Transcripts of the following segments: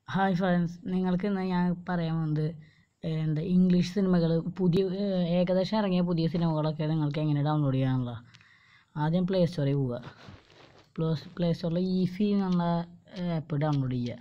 hi friends നിങ്ങൾക്ക് ഇന്ന് ഞാൻ പറയാൻ പോകുന്നത് ഏഹ് എന്താ ഇംഗ്ലീഷ് സിനിമകൾ പുതിയ ഏഹ് ഏകദേശം ഇറങ്ങിയ പുതിയ സിനിമകളൊക്കെ നിങ്ങൾക്ക് എങ്ങനെ ഡൗൺലോഡ് ചെയ്യാനുള്ള ആദ്യം പ്ലേ സ്റ്റോറിൽ പോവുക പ്ലസ് പ്ലേ സ്റ്റോറിൽ ഈസി എന്നുള്ള ആപ്പ് ഡൗൺലോഡ് ചെയ്യുക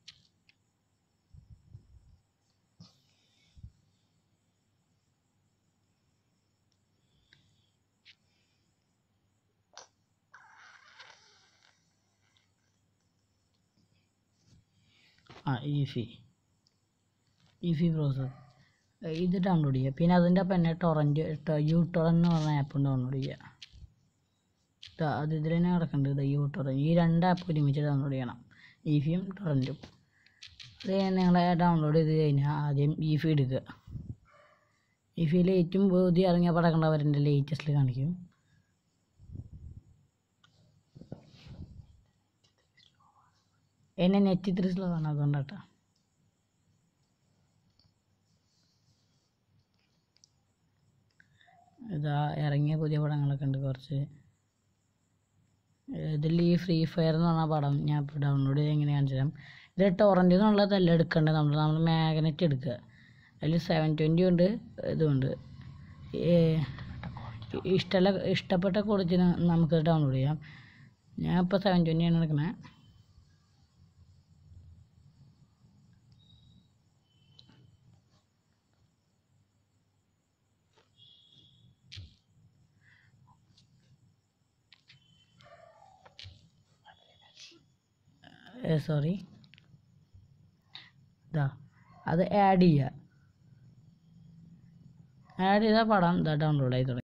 ആ ഈസി ഈസി ബ്രൗസർ ഇത് ഡൗൺലോഡ് ചെയ്യുക പിന്നെ അതിൻ്റെ ഒപ്പം തന്നെ ടൊറൻറ്റ് യു ടൊറൻ എന്ന് പറഞ്ഞ ആപ്പ് ഡൗൺലോഡ് ചെയ്യുക ദാ അത് ഇതിൽ തന്നെ കിടക്കുന്നുണ്ട് ഇത് യു ടൊറൻ ഈ രണ്ട് ആപ്പ് ഒരുമിച്ച് ഡൗൺലോഡ് ചെയ്യണം ഈഫിയും ടൊറൻറ്റും അത് നിങ്ങൾ ഡൗൺലോഡ് ചെയ്ത് കഴിഞ്ഞാൽ ആദ്യം ഈഫി എടുക്കുക ഈഫിയിൽ ഏറ്റവും പുതിയ ഇറങ്ങിയ പടങ്ങൾ അവരുടെ ലേറ്റസ്റ്റിൽ കാണിക്കും എന്നെ നെറ്റ് ഇത്തിരി സ്ലോ ആണ് അതുകൊണ്ടാട്ടോ ഇതാ ഇറങ്ങിയ പുതിയ പടങ്ങളൊക്കെ ഉണ്ട് കുറച്ച് ഇതിൽ ഈ ഫ്രീ ഫയർ എന്ന് പറഞ്ഞ പടം ഞാൻ ഇപ്പോൾ ഡൗൺലോഡ് ചെയ്ത് എങ്ങനെ കാണിച്ചു തരാം ഇത് ടോറൻറ്റിൽ നിന്നുള്ളതല്ല എടുക്കേണ്ടത് നമ്മൾ നമ്മൾ മാഗ്നറ്റ് എടുക്കുക അതിൽ സെവൻ ട്വൻറ്റി ഉണ്ട് ഇതുണ്ട് ഇഷ്ടമുള്ള ഇഷ്ടപ്പെട്ട ക്വാളിറ്റി നമുക്ക് ഡൗൺലോഡ് ചെയ്യാം ഞാൻ ഇപ്പോൾ സെവൻ ട്വൻറ്റിയാണ് എടുക്കണേ സോറി ഇതാ അത് ആഡ് ചെയ്യുക ആഡ് ചെയ്ത പടം ഇതാ ഡൗൺലോഡ് ആയി തുടങ്ങി